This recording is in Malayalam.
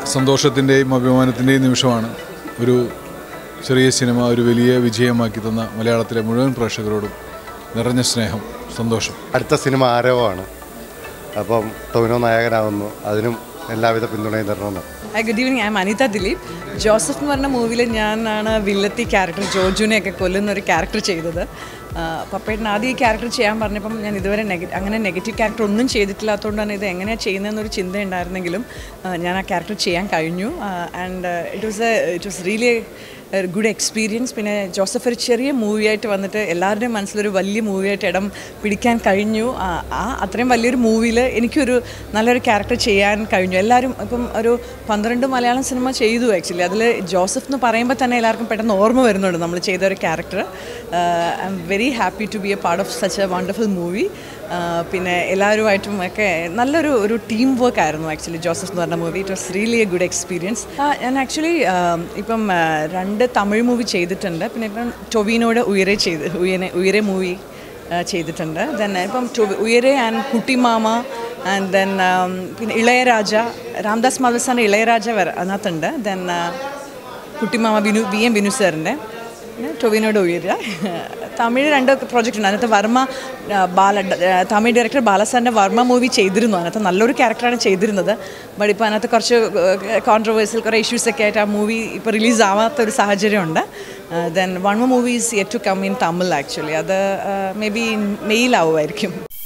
സന്തോഷത്തിൻ്റെയും അഭിമാനത്തിൻ്റെയും നിമിഷമാണ് ഒരു ചെറിയ സിനിമ ഒരു വലിയ വിജയമാക്കി തന്ന മലയാളത്തിലെ മുഴുവൻ പ്രേക്ഷകരോടും നിറഞ്ഞ സ്നേഹം സന്തോഷം അടുത്ത സിനിമ ആരവമാണ് അപ്പം ടൊവിനോ നായകനാവുന്നു അതിനും എല്ലാവിധ പിന്തുണയും തരണമെന്ന് hi good evening I'm Anitha Dileep Joseph എന്ന് പറഞ്ഞ മൂവിയിൽ ഞാനാണ് വില്ലത്തി ക്യാരക്ടർ ജോജുനെയൊക്കെ കൊല്ലുന്ന ഒരു ക്യാരക്ടർ ചെയ്തത് ആ, പപ്പേട്ടൻ ആദ്യം ഈ ക്യാരക്ടർ ചെയ്യാൻ പറഞ്ഞപ്പം ഞാൻ ഇതുവരെ നെഗ അങ്ങനെ നെഗറ്റീവ് ക്യാരക്ടർ ഒന്നും ചെയ്തിട്ടില്ലാത്തതുകൊണ്ട് തന്നെ ഇത് എങ്ങനെയാണ് ചെയ്യുന്നതെന്നൊരു ചിന്ത ഉണ്ടായിരുന്നെങ്കിലും ആ, ഞാൻ ആ ക്യാരക്ടർ ചെയ്യാൻ കഴിഞ്ഞു and it was a it was really good experience പിന്നെ ജോസഫ് ഒരു ചെറിയ മൂവിയായിട്ട് വന്നിട്ട് എല്ലാവരുടെയും മനസ്സിലൊരു വലിയ മൂവിയായിട്ട് ഇടം പിടിക്കാൻ കഴിഞ്ഞു ആ ആ അത്രയും വലിയൊരു മൂവിയിൽ എനിക്കൊരു നല്ലൊരു ക്യാരക്ടർ ചെയ്യാൻ കഴിഞ്ഞു എല്ലാവരും ഇപ്പം ഒരു പന്ത്രണ്ട് മലയാളം സിനിമ ചെയ്തു ആക്ച്വലി അതിൽ ജോസഫ് എന്ന് പറയുമ്പോൾ തന്നെ എല്ലാവർക്കും പെട്ടെന്ന് ഓർമ്മ വരുന്നുണ്ട് നമ്മൾ ചെയ്ത ഒരു character I'm very happy to be a part of such a wonderful movie പിന്നെ എല്ലാവരുമായിട്ടും ഒക്കെ നല്ലൊരു ഒരു ടീം വർക്ക് ആയിരുന്നു ആക്ച്വലി ജോസഫ് എന്ന് പറഞ്ഞ movie it was really a good experience ഞാൻ ആക്ച്വലി ഇപ്പം ആ, രണ്ട് തമിഴ് മൂവി ചെയ്തിട്ടുണ്ട് പിന്നെ ഇപ്പം ടൊവിനോട് ഉയരെ ചെയ്ത് ഉയരെ ഉയരെ മൂവി ചെയ്തിട്ടുണ്ട് ദെൻ ഇപ്പം ടൊവി- Uyare and Kuttymama and then പിന്നെ ഇളയരാജ രാംദാസ് മാധവസാറിൻ്റെ ഇളയരാജ വരെ അതിനകത്തുണ്ട് then Kuttymama Binu V M Binu സാറിൻ്റെ പിന്നെ ടൊവിനോട് ഉയരുക തമിഴ് രണ്ട് പ്രോജക്റ്റ് ഉണ്ട് അതിനകത്ത് വർമ്മ ആ, ബാല ആ, തമിഴ് ഡയറക്ടർ ബാലസാറിൻ്റെ വർമ്മ മൂവി ചെയ്തിരുന്നു അതിനകത്ത് നല്ലൊരു ക്യാരക്ടറാണ് ചെയ്തിരുന്നത് ബട്ട് ഇപ്പോൾ അതിനകത്ത് കുറച്ച് കോൺട്രവേഴ്സ്യൽ കുറേ ഇഷ്യൂസൊക്കെ ആയിട്ട് ആ മൂവി ഇപ്പോൾ റിലീസ് ആവാത്ത ഒരു സാഹചര്യമുണ്ട് then one movies yet to come in Tamil actually അത് മേ ബി മെയിലാവുമായിരിക്കും